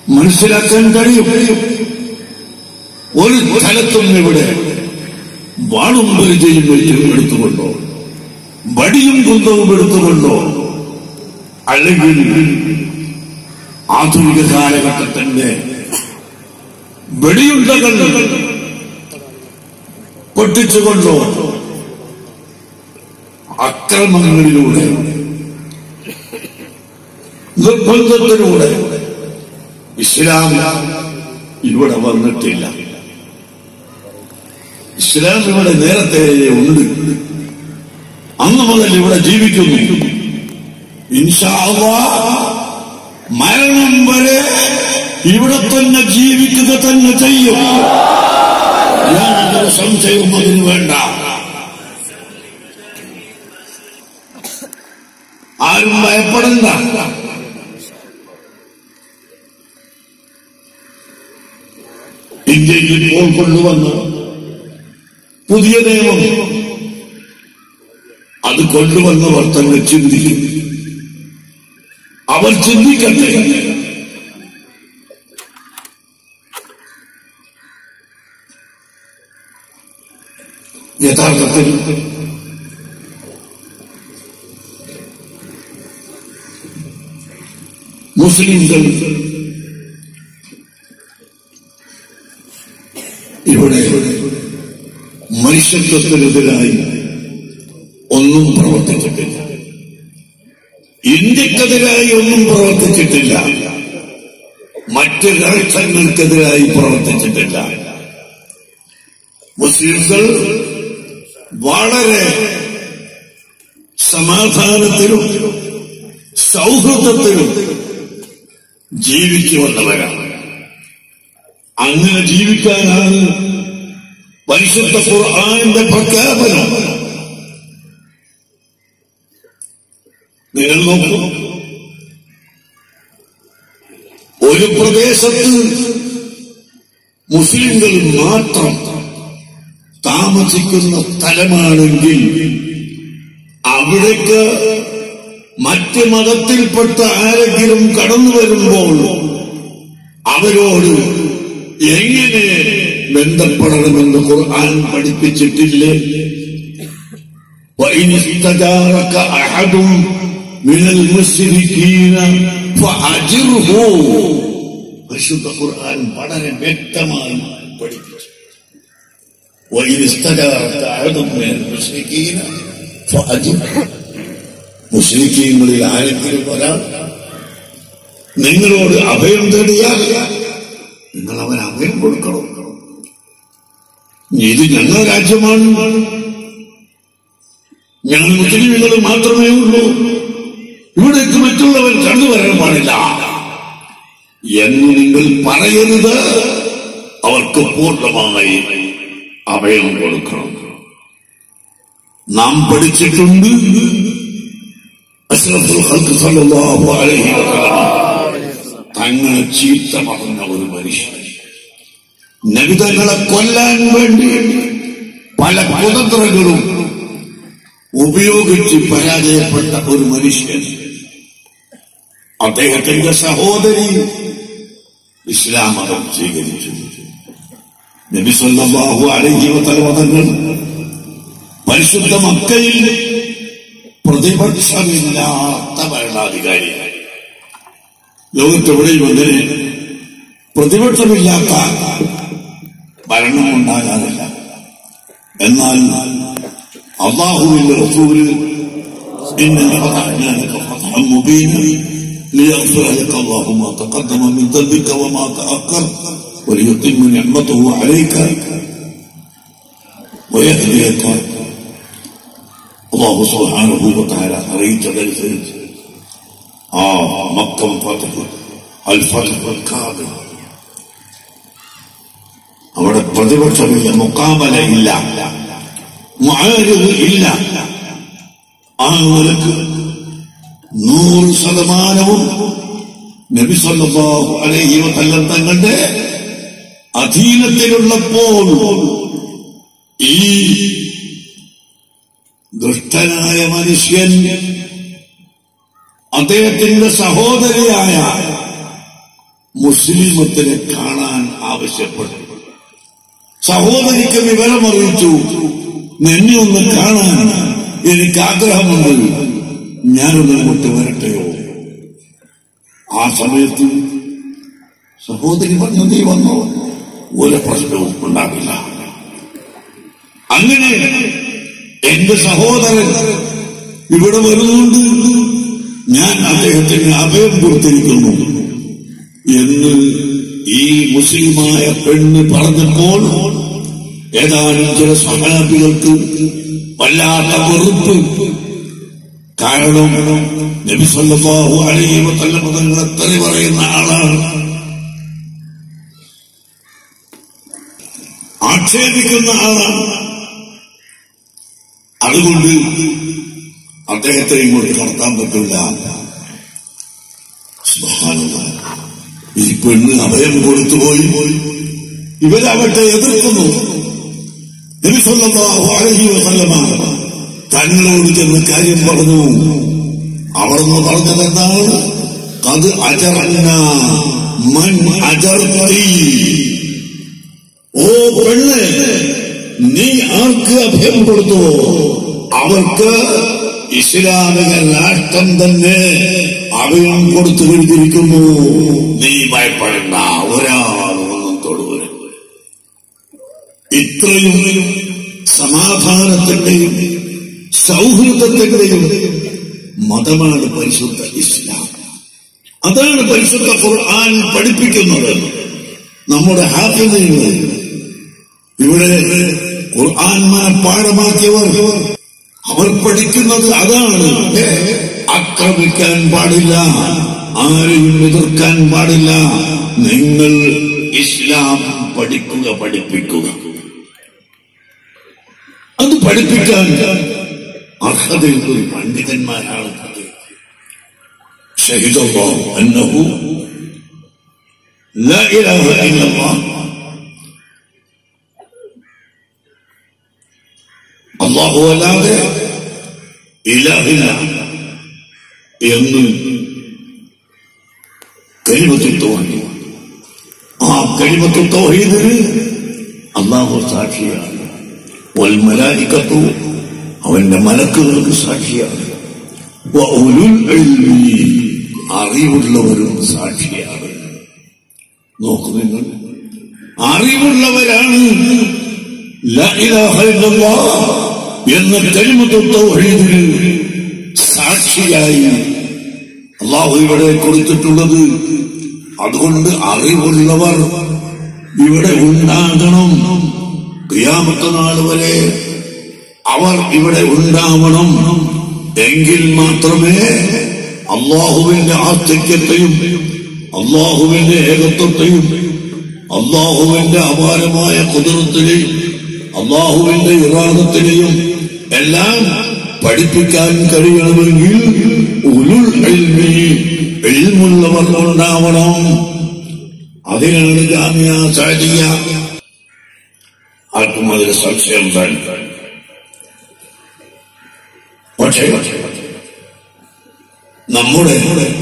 മനസ്സിലാക്കാൻ കഴിയും ഒരു സ്ഥലത്തും ഇവിടെ വാളും പരിചയം വെച്ചും എടുത്തുകൊണ്ടോ വടിയും കുന്തവും എടുത്തുകൊണ്ടോ അല്ലെങ്കിൽ ആധുനിക കാലഘട്ടത്തിന്റെ വെടിയുണ്ടകൾ പൊട്ടിച്ചുകൊണ്ടോ അക്രമങ്ങളിലൂടെ നിർബന്ധത്തിലൂടെ ഇസ്ലാം ഇവിടെ വന്നിട്ടില്ല ഇസ്ലാം ഇവിടെ നേരത്തെ ഉണ്ട് അന്ന് മുതൽ ഇവിടെ ജീവിക്കുന്നു ഇൻഷാ അല്ലാഹ് മരണം വരെ ഇവിടെ തന്നെ ജീവിക്കുക തന്നെ ചെയ്യും യാതൊരു സംശയവും അതിന് വേണ്ട ആരും ഭയപ്പെടണ്ട ഇന്ത്യയിൽ ഇപ്പോൾ കൊണ്ടുവന്ന പുതിയ നിയമം അത് കൊണ്ടുവന്നവർ തന്നെ ചിന്തിക്കും അവർ ചിന്തിക്കട്ടെ യഥാർത്ഥത്തിൽ മുസ്ലിംകൾ ഇവിടെ മനുഷ്യത്വത്തിനെതിരായി ഒന്നും പ്രവർത്തിച്ചിട്ടില്ല ഇന്ത്യക്കെതിരായി ഒന്നും പ്രവർത്തിച്ചിട്ടില്ല മറ്റ് രാഷ്ട്രങ്ങൾക്കെതിരായി പ്രവർത്തിച്ചിട്ടില്ല മുസ്ലിംകൾ വളരെ സമാധാനത്തിലും സൗഹൃദത്തിലും ജീവിച്ചു വന്നവരാണ് അങ്ങനെ ജീവിക്കാനാണ് പരിശുദ്ധ ഖുർആാനിന്റെ പ്രഖ്യാപനം നിങ്ങൾ നോക്കൂ ഒരു പ്രദേശത്ത് മുസ്ലിംകൾ മാത്രം താമസിക്കുന്ന സ്ഥലമാണെങ്കിൽ അവിടേക്ക് മറ്റ് മതത്തിൽപ്പെട്ട ആരെങ്കിലും കടന്നു വരുമ്പോൾ അവരോട് എങ്ങനെ ബന്ധപ്പെടണമെന്ന് ഖുർആൻ പഠിപ്പിച്ചിട്ടില്ലേ وإن استجارك أحد من المشركين فأجره പരിശുദ്ധ ഖുർആൻ വളരെ വ്യക്തമായി പഠിപ്പിച്ചു وإن استجارك أحد من المشركين فأجره മുസ്ലിക്കീങ്ങളിൽ ആരെങ്കിലും ഒരാൾ നിങ്ങളോട് അഭയം തേടിയാൽ നിങ്ങൾ അവൻ അഭയം കൊടുക്കണം ഇത് ഞങ്ങളുടെ രാജ്യമാണ് ഞങ്ങൾ മുസ്ലിമുകൾ മാത്രമേ ഉള്ളൂ ഇവിടേക്ക് മറ്റുള്ളവർ കണ്ടുവരാൻ പാടില്ല എന്ന് നിങ്ങൾ പറയരുത് അവർക്ക് പൂർണ്ണമായി അഭയം കൊടുക്കണം നാം പഠിച്ചിട്ടുണ്ട് അഷ്റഫുൽ ഖൽഖ് സല്ലല്ലാഹു അലൈഹി വസല്ലം തങ്ങളെ ചീത്ത പറഞ്ഞ ഒരു മനുഷ്യൻ നബിതങ്ങളെ കൊല്ലാൻ വേണ്ടി പല കുതന്ത്രങ്ങളും ഉപയോഗിച്ച് പരാജയപ്പെട്ട ഒരു മനുഷ്യൻ അദ്ദേഹത്തിന്റെ സഹോദരി ഇസ്ലാം മതം സ്വീകരിച്ചു നബി സല്ലല്ലാഹു അലൈഹി വസല്ലം തങ്ങൾ പരിശുദ്ധ മക്കയിൽ പ്രതിപക്ഷമില്ലാത്ത ഭരണാധികാരി ലോകത്തെവിടെയും അങ്ങനെ പ്രതിപക്ഷമില്ലാത്ത ഭരണം ഉണ്ടാകാറില്ല എന്നാൽ അള്ളാഹുവിന്റെ റസൂല് إننا فتحنا لك فتحا مبينا ليغفر لك الله ما تقدم من ذنبك وما تأخر وليتم نعمته عليك ويهديك അള്ളാഹു സുഹാനുഭൂപത്തായ അറിയിച്ചതനുസരിച്ച് ആ മക്കം ഫതഹ് അൽ ഫതഹ് കാബ് അവിടെ പ്രതിപക്ഷമില്ല മുക്കാമല ഇല്ല മുആരിദ് ഇല്ല ആ നിലക്ക് നൂറ് ശതമാനവും നബി സല്ലല്ലാഹു അലൈഹി വസല്ലം തങ്ങളുടെ അധീനത്തിലുള്ളപ്പോൾ ഈ ദുഷ്ടനായ മനുഷ്യൻ അദ്ദേഹത്തിന്റെ സഹോദരിയായ മുസ്ലിമത്തിനെ കാണാൻ ആവശ്യപ്പെട്ടു സഹോദരിക്ക് വിവരമറിയിച്ചു നിന്നെ ഒന്ന് കാണാൻ എനിക്ക് ആഗ്രഹമുണ്ട് ഞാനൊന്ന് അങ്ങോട്ട് വരട്ടെയോ ആ സമയത്ത് സഹോദരി പറഞ്ഞു നീ വന്നോ ഒരു പ്രശ്നവും ഉണ്ടാവില്ല അങ്ങനെ എന്റെ സഹോദരൻ ഇവിടെ വരുന്നുണ്ട് ഞാൻ അദ്ദേഹത്തിന് അഭയം കൊടുത്തിരിക്കുന്നു എന്ന് ഈ മുസ്ലിമായ പെണ്ണ് പറഞ്ഞപ്പോൾ ഏതാനും ചില സഹാബികൾക്ക് വല്ലാത്ത വെറുപ്പ് കാരണം നബി സല്ലല്ലാഹു അലൈഹി വസല്ലം തങ്ങൾ എത്ര പറയുന്ന ആളാണ് ആക്ഷേപിക്കുന്ന ആളാണ് അതുകൊണ്ട് അദ്ദേഹത്തെ ഇങ്ങോട്ട് കടത്താൻ പറ്റില്ല സുബ്ഹാനല്ലാഹ്. ഈ പെണ്ണ് അഭയം കൊടുത്തുപോയി ഇവരവട്ടെ എതിർക്കുന്നു നബി സല്ലല്ലാഹു അലൈഹി വസല്ലമ തങ്ങളോട് ചെന്ന് കാര്യം പറഞ്ഞു അവിടുന്ന് പറഞ്ഞത് എന്താണ് അത് അജറന്ന മൻ അജർത്തി ഓ പെണ്ണ് നീ ആർക്ക് അഭയം കൊടുത്തു അവർക്ക് ഇസ്ലാമിക രാഷ്ട്രം തന്നെ അഭയം കൊടുത്തു കഴിഞ്ഞിരിക്കുന്നു നീ ഭയപ്പെടണ്ട ഒരാളൊന്നും തൊടുവരുത് ഇത്രയും സമാധാനത്തിന്റെയും സൗഹൃദത്തിന്റെയും മതമാണ് പരിശുദ്ധ ഇസ്ലാം അതാണ് പരിശുദ്ധ ഖുർആൻ പഠിപ്പിക്കുന്നത് നമ്മുടെ ഹാഫിദുകൾ ഇവിടെ ഖുർആൻ മനഃപ്പാഠമാക്കിയവർ അവർ പഠിക്കുന്നത് അതാണ് ആക്രമിക്കാൻ പാടില്ല ആരെയും എതിർക്കാൻ പാടില്ല നിങ്ങൾ ഇസ്ലാം പഠിക്കുക പഠിപ്പിക്കുക അത് പഠിപ്പിക്കാൻ അർഹതയുള്ള ഒരു പണ്ഡിതന്മാരാണ് ഷഹിദല്ലോ അന്നഹു لا إله إلا الله അള്ളാഹു അല്ലാതെ ഇലാഹില്ല എന്ന് കരിമത്തിൽ തോന്നി ആ കരിമത്തിൽ തോഹീദിന് അള്ളാഹു സാക്ഷിയാണ് വൽമലായിക്കത്തു അവന്റെ മലക്കുകൾക്ക് സാക്ഷിയാണ് വഉലുൽ ഇൽമി അറിവുള്ളവരും സാക്ഷിയാണ് നോക്കു നിങ്ങൾ അറിവുള്ളവരാണ് ലാ ഇലാഹ ഇല്ലല്ലാഹ് എന്ന കരിമത്തു തൗഹീദിന് സാക്ഷിയായി അള്ളാഹു ഇവിടെ കൊടുത്തിട്ടുള്ളത് അതുകൊണ്ട് അറിവുള്ളവർ ഇവിടെ ഉണ്ടാകണം ക്രിയാമത്ത നാൾ വരെ അവർ ഇവിടെ ഉണ്ടാവണം എങ്കിൽ മാത്രമേ അള്ളാഹുവിന്റെ ആസ്തിക്യത്തെയും അള്ളാഹുവിന്റെ ഏകത്വത്തെയും അള്ളാഹുവിന്റെ അപാരമായ കുതിരത്തിനെയും അള്ളാഹുവിന്റെ ഇറാദത്തിനെയും എല്ലാം പഠിപ്പിക്കാൻ കഴിയണമെങ്കിൽ ഉലുൽ ഇൽമി ഇൽമുള്ളവർ ഉണ്ടാവണം അതിനാണ് ജാമ്യ സാരിയ ആർക്കും അതിൽ സംശയം വേണ്ട പക്ഷേ നമ്മുടെ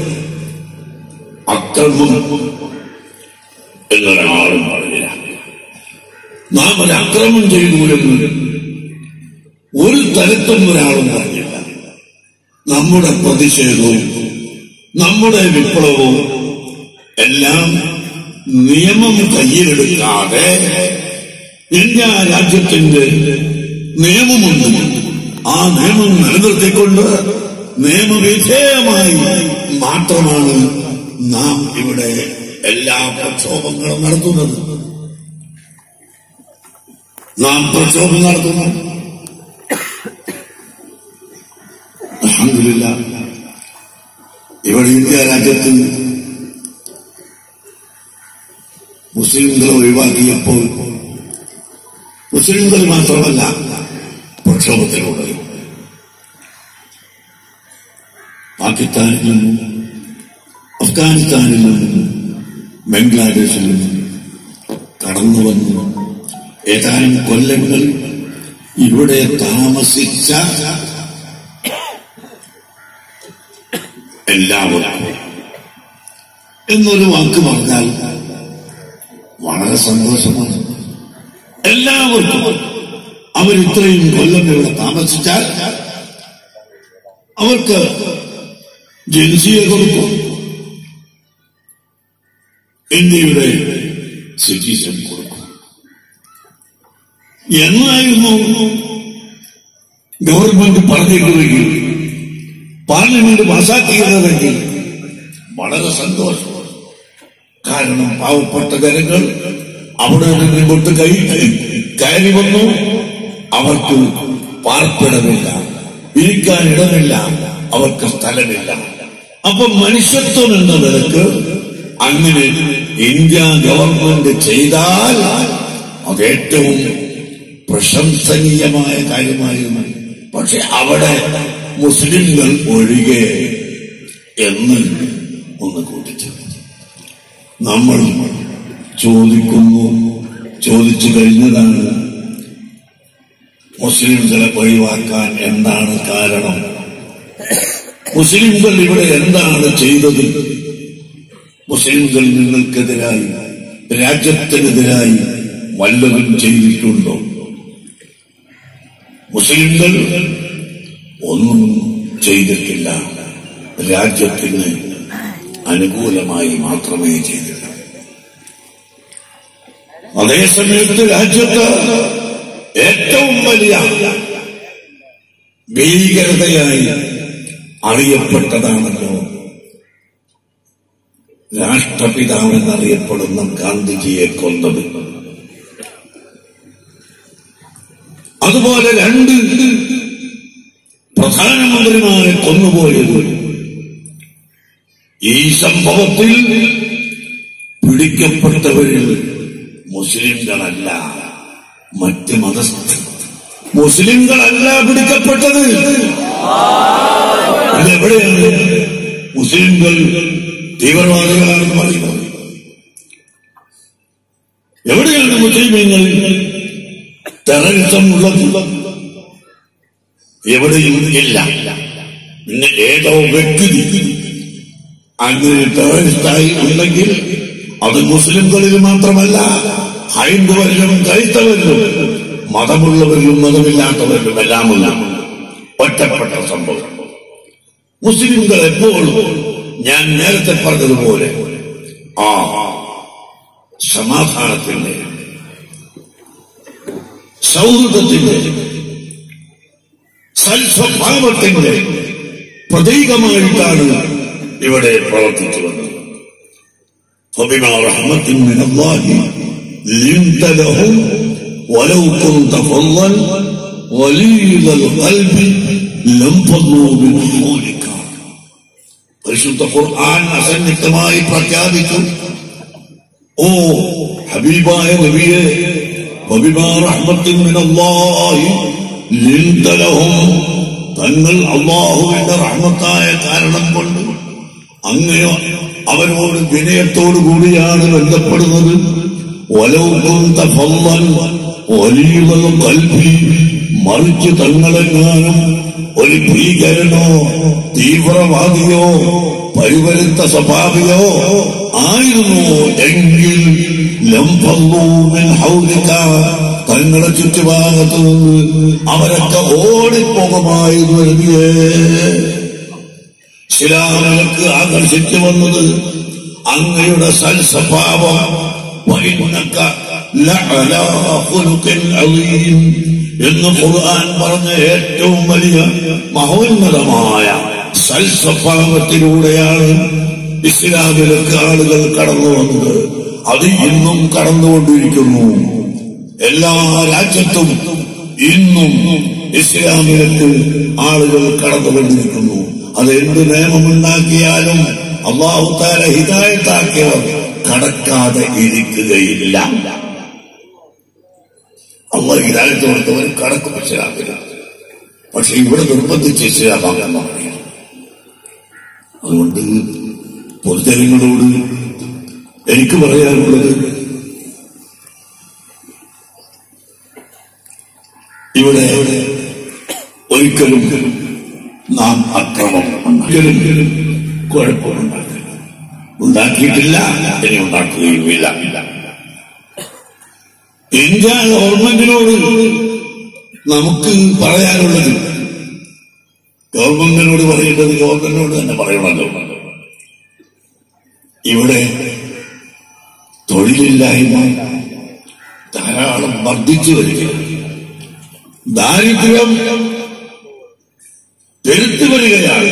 അക്രമം എന്നൊരാളും പറഞ്ഞില്ല നാം ഒരു അക്രമം ചെയ്തു എന്ന് ഒരു തരത്തും ഒരാളും പറഞ്ഞില്ല നമ്മുടെ പ്രതിഷേധവും നമ്മുടെ വിപ്ലവവും എല്ലാം നിയമം കയ്യിലെടുക്കാതെ ഇന്ത്യ രാജ്യത്തിന്റെ നിയമമുണ്ട് ആ നിയമം നിലനിർത്തിക്കൊണ്ട് നിയമവിധേയമായി മാത്രമാണ് നാം ഇവിടെ എല്ലാ പ്രക്ഷോഭങ്ങളും നടത്തുന്നത് നാം പ്രക്ഷോഭം നടത്തുന്നു അൽഹംദുലില്ലാ ഇവിടെ ഇന്ത്യ രാജ്യത്ത് മുസ്ലിംകളെ ഒഴിവാക്കിയപ്പോൾ മുസ്ലിംകൾ മാത്രമല്ല പ്രക്ഷോഭത്തിലൂടെ പാകിസ്ഥാനിൽ നിന്നും അഫ്ഗാനിസ്ഥാനിൽ നിന്നും ബംഗ്ലാദേശിൽ നിന്നും കടന്നു വന്നു ഏതാനും കൊല്ലങ്ങൾ ഇവിടെ താമസിച്ച എല്ലാവരും എന്നൊരു വാക്ക് പറഞ്ഞാൽ വളരെ സന്തോഷമാണ് എല്ലാവർക്കും അവരിത്രയും കൊല്ലം ഇവിടെ താമസിച്ചാൽ അവർക്ക് ജൻസിയെ കൊടുക്കും ഇന്ത്യയുടെ സിറ്റിസൺ കൊടുക്കും എന്നായിരുന്നു ഗവൺമെന്റ് പറഞ്ഞിട്ടുണ്ടെങ്കിൽ പാർലമെന്റ് പാസാക്കിയിരുന്നതെങ്കിൽ വളരെ സന്തോഷം കാരണം പാവപ്പെട്ട ജനങ്ങൾ അവിടെ നിന്ന് കൊണ്ട് കൈ കയറി വന്നു അവർക്ക് പാർപ്പിടമില്ല ഇരിക്കാൻ ഇടമില്ല അവർക്ക് സ്ഥലമില്ല അപ്പൊ മനുഷ്യത്വം എന്ന നിലക്ക് അങ്ങനെ ഇന്ത്യ ഗവൺമെന്റ് ചെയ്താൽ അത് ഏറ്റവും പ്രശംസനീയമായ കാര്യമായിരുന്നു പക്ഷെ അവിടെ മുസ്ലിങ്ങൾ ഒഴികെ എന്ന് ഒന്ന് കൂട്ടിച്ചു നമ്മൾ ചോദിക്കുന്നു ചോദിച്ചു കഴിഞ്ഞതാണ് മുസ്ലിംകളെ ഒഴിവാക്കാൻ എന്താണ് കാരണം മുസ്ലിംകൾ ഇവിടെ എന്താണ് ചെയ്തത് മുസ്ലിംകൾ നിങ്ങൾക്കെതിരായി രാജ്യത്തിനെതിരായി വല്ലതും ചെയ്തിട്ടുണ്ടോ മുസ്ലിംകൾ ഒന്നും ചെയ്തിട്ടില്ല രാജ്യത്തിന് അനുകൂലമായി മാത്രമേ ചെയ്തിട്ടുള്ളൂ അതേസമയത്ത് രാജ്യത്ത് ഏറ്റവും വലിയ ഭീകരതയായി അറിയപ്പെട്ടതാണല്ലോ രാഷ്ട്രപിതാവെന്നറിയപ്പെടുന്ന ഗാന്ധിജിയെ കൊന്നത് അതുപോലെ രണ്ട് പ്രധാനമന്ത്രിമാരെ കൊന്നുപോയത് ഈ സംഭവത്തിൽ പിടിക്കപ്പെട്ടവരിൽ മുസ്ലിംകളല്ല മറ്റ് മതസ്ഥ മുസ്ലിംകളല്ല പിടിക്കപ്പെട്ടത് ഇത് എവിടെയാണ് മുസ്ലിംകൾ തീവ്രവാദികളാണെന്ന് പറയുന്നത് എവിടെയാണ് മുസ്ലിമീങ്ങൾ ടെററിസം ഉള്ളത് എവിടെയും ഇല്ല പിന്നെ ഏതോ വ്യക്തി അങ്ങനെ ടെററിസ്റ്റായി ഉണ്ടെങ്കിൽ അത് മുസ്ലിംകളിൽ മാത്രമല്ല ഹൈന്ദവരിലും ക്രൈസ്തവരിലും മതമുള്ളവരിലും മതമില്ലാത്തവരിലും എല്ലാമുള്ള ഒറ്റപ്പെട്ട സംഭവം മുസ്ലിംകൾ എപ്പോഴും ഞാൻ നേരത്തെ പറഞ്ഞതുപോലെ ആ സമാധാനത്തിന്റെ സൗഹൃദത്തിന്റെ സൽസ്വഭാവത്തിന്റെ പ്രതീകമായിട്ടാണ് ഇവിടെ പ്രവർത്തിച്ചു വന്നത് فبما رحمة من الله لنت لهم ولو كنت فظا غليظ القلب لانفضوا من حولك പരിശുദ്ധ ഖുർആൻ അസന്നിഗ്ധമായി പ്രഖ്യാപിച്ചു ഓ ഹബീബായ നബിയെ വബിമാ റഹ്മത്തിൻ മിനല്ലാഹി ലിൻത ലഹും തങ്ങൾ അള്ളാഹുവിന്റെ റഹ്മത്തായ കാരണം കൊണ്ട് അങ്ങയോ അവനോട് വിനയത്തോടു കൂടിയാണ് ബന്ധപ്പെടുന്നത് ഒലവുകൊണ്ട ഫല്ലൻ ഒലിയുള്ളത് കൽവി മറിച്ച് തങ്ങളെങ്ങാനും ഒരു ഭീകരനോ തീവ്രവാദിയോ പരിവരുത്ത സ്വഭാവിയോ ആയിരുന്നു എങ്കിൽ ലംഫല്ലൂമിൻ ഹൗലിക തങ്ങളുടെ ചുറ്റുഭാഗത്തു നിന്ന് അവരൊക്കെ ഓടിപ്പോകുമായിരുന്നു നബിയേ ശിലാമലക്ക് ആകർഷിച്ചു വന്നത് അങ്ങയുടെ സൽസ്വഭാവം വൈകുന്നക്ക ലഅലാ ഖുലുഖിൻ അളീം എന്ന് ഖുർആൻ പറഞ്ഞ ഏറ്റവും വലിയ മഹോന്നതമായ സൽസ്വഭാവത്തിലൂടെയാണ് ഇസ്ലാമിലേക്ക് ആളുകൾ കടന്നു വന്നത് അത് ഇന്നും കടന്നുകൊണ്ടിരിക്കുന്നു എല്ലാ രാജ്യത്തും ഇന്നും ഇസ്ലാമിലേക്ക് ആളുകൾ കടന്നുകൊണ്ടിരിക്കുന്നു അത് എന്ത് നിയമമുണ്ടാക്കിയാലും അള്ളാഹുത്താല ഹിതായത്താക്കിയവർ കടക്കാതെ ഇരിക്കുകയില്ല അള്ളാഹ് ഹിതായത്ത് കൊടുത്തവർ കടക്കും ഇസ്ലാമില്ല പക്ഷെ ഇവിടെ നിർബന്ധിച്ച് ഇസ്ലാമാക്കാൻ പറയുക അതുകൊണ്ട് പൊതുജനങ്ങളോട് എനിക്ക് പറയാനുള്ളത് ഇവിടെ ഒരിക്കലും നാം അക്രമം ഒരിക്കലും കുഴപ്പമുണ്ടാക്കില്ല ഉണ്ടാക്കിയിട്ടില്ല ഇനി ഉണ്ടാക്കുകയുമില്ല ഇന്ത്യ ഗവൺമെന്റിനോട് നമുക്ക് പറയാനുള്ളത് ഗവൺമെന്റിനോട് പറയേണ്ടത് ഗവൺമെന്റിനോട് തന്നെ പറയണമല്ലോ ഇവിടെ തൊഴിലില്ലായ്മ ധാരാളം വർദ്ധിച്ചു വരികയാണ് ദാരിദ്ര്യം പെരുത്തു വരികയാണ്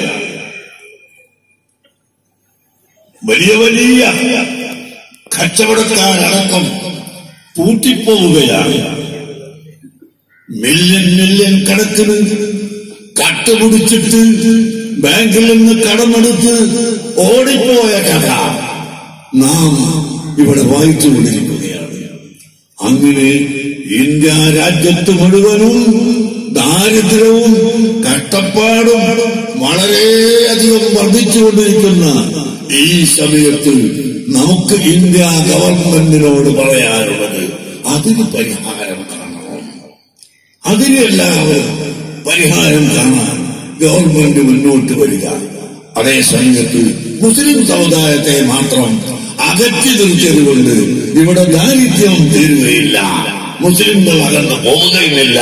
വലിയ വലിയ കച്ചവടക്കാരടക്കം പൂട്ടിപ്പോവുകയാണ് മില്യൺ മില്യൺ കണക്കിന് കട്ടുപിടിച്ചിട്ട് ബാങ്കിൽ നിന്ന് കടമെടുത്ത് ഓടിപ്പോയ കഥ നാം ഇവിടെ വായിച്ചുകൊണ്ടിരിക്കുകയാണ് അങ്ങനെ ഇന്ത്യ രാജ്യത്ത് മുഴുവനും ദാരിദ്ര്യവും കഷ്ടപ്പാടും വളരെയധികം വർദ്ധിച്ചുകൊണ്ടിരിക്കുന്ന ഈ സമയത്ത് നമുക്ക് ഇന്ത്യ ഗവൺമെന്റിനോട് പറയാനുള്ളത് അതിന് പരിഹാരം കാണണം അതിന് എല്ലാവരും പരിഹാരം കാണാൻ ഗവൺമെന്റ് മുന്നോട്ട് വരിക അതേ സമയത്ത് മുസ്ലിം സമുദായത്തെ മാത്രം അകറ്റി നിർത്തിയതുകൊണ്ട് ഇവിടെ ദാരിദ്ര്യം തീരുകയില്ല മുസ്ലിങ്ങൾ അകന്ന് പോവുകയുമില്ല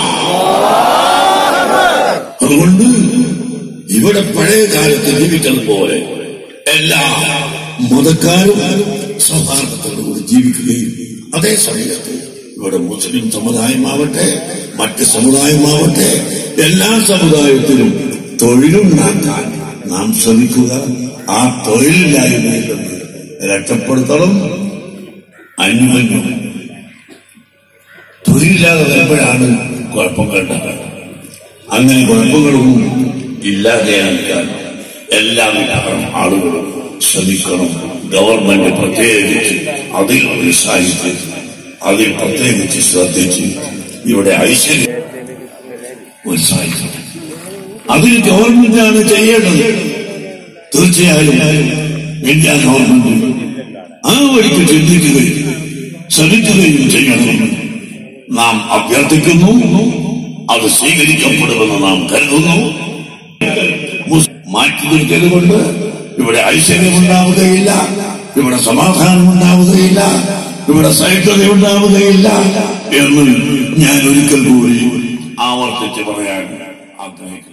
അതുകൊണ്ട് ഇവിടെ പഴയ കാലത്ത് ജീവിക്കുന്നത് പോലെ എല്ലാ മതക്കാരും സൗഹാർദ്ദത്തോടുകൂടി ജീവിക്കുകയും അതേ സമയത്ത് ഇവിടെ മുസ്ലിം സമുദായമാവട്ടെ മറ്റ് സമുദായമാവട്ടെ എല്ലാ സമുദായത്തിലും തൊഴിലുണ്ടാക്കാൻ നാം ശ്രമിക്കുക ആ തൊഴിലില്ലായ്മയിൽ നിന്ന് രക്ഷപ്പെടുത്തണം അന്യോന്യം തൊഴിലില്ലാതെ വരുമ്പോഴാണ് കുഴപ്പങ്ങൾ ഉണ്ടാകുന്നത് അങ്ങനെ കുഴപ്പങ്ങളൊന്നും ഇല്ലാതെയാക്കാൻ എല്ലാ വിഭാഗം ആളുകളും ശ്രമിക്കണം ഗവൺമെന്റ് പ്രത്യേകിച്ച് അതിൽ ഉത്സാഹിച്ച് അതിൽ പ്രത്യേകിച്ച് ശ്രദ്ധിച്ച് ഇവിടെ ഐശ്വര്യം ഉത്സാഹിക്കണം അതിൽ ഗവൺമെന്റാണ് ചെയ്യേണ്ടത് തീർച്ചയായും ഇന്ത്യ ഗവൺമെന്റ് ആ വഴിക്ക് ചിന്തിക്കുകയും ശ്രമിക്കുകയും ചെയ്യണമെന്ന് നാം അഭ്യർത്ഥിക്കുന്നു അത് സ്വീകരിക്കപ്പെടുമെന്ന് നാം കരുതുന്നു മുസ്- മാറ്റി നിർത്തിയതുകൊണ്ട് ഇവിടെ ഐശ്വര്യമുണ്ടാവുകയില്ല ഇവിടെ സമാധാനം ഉണ്ടാവുകയില്ല ഇവിടെ സൈക്യത ഉണ്ടാവുകയില്ല എന്ന് ഞാൻ ഒരിക്കൽ കൂടി ആവർത്തിച്ച് പറയാൻ ആഗ്രഹിക്കുന്നു